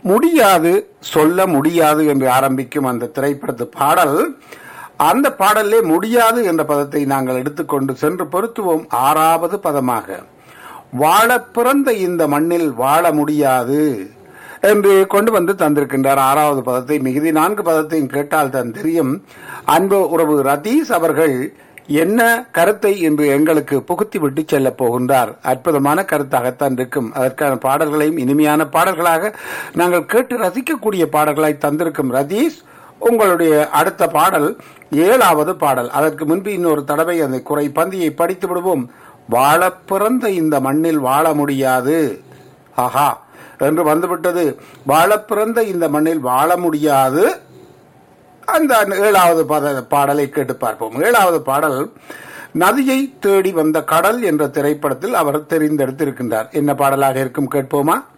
முடியாது சொல்ல முடியாது என்று ஆரம்பிக்கும் அந்த திரைப்படத்து பாடல் அந்த பாடலே முடியாது என்ற பதத்தை நாங்கள் எடுத்துக்கொண்டு சென்று பொருத்துவோம் ஆறாவது பதமாக வாழ பிறந்த இந்த மண்ணில் வாழ முடியாது என்று கொண்டு வந்து தந்திருக்கின்றார் ஆறாவது பதத்தை மிகுதி நான்கு பதத்தையும் கேட்டால் தான் தெரியும் அன்பு உறவு ரதீஷ் அவர்கள் என்ன கருத்தை இன்று எங்களுக்கு புகுத்தி விட்டு செல்ல போகின்றார் அற்புதமான கருத்தாகத்தான் இருக்கும் அதற்கான பாடல்களையும் இனிமையான பாடல்களாக நாங்கள் கேட்டு ரசிக்கக்கூடிய பாடல்களாய் தந்திருக்கும் ரதீஷ் உங்களுடைய அடுத்த பாடல் ஏழாவது பாடல் அதற்கு முன்பு இன்னொரு தடவை அந்த குறை பந்தியை படித்து விடுவோம் வாழ பிறந்த இந்த மண்ணில் வாழ முடியாது ஆஹா என்று வந்துவிட்டது வாழ பிறந்த இந்த மண்ணில் வாழ முடியாது அந்த ஏழாவது பத பாடலை கேட்டு பார்ப்போம் ஏழாவது பாடல் நதியை தேடி வந்த கடல் என்ற திரைப்படத்தில் அவர் தெரிந்தெடுத்திருக்கின்றார் என்ன பாடலாக இருக்கும் கேட்போமா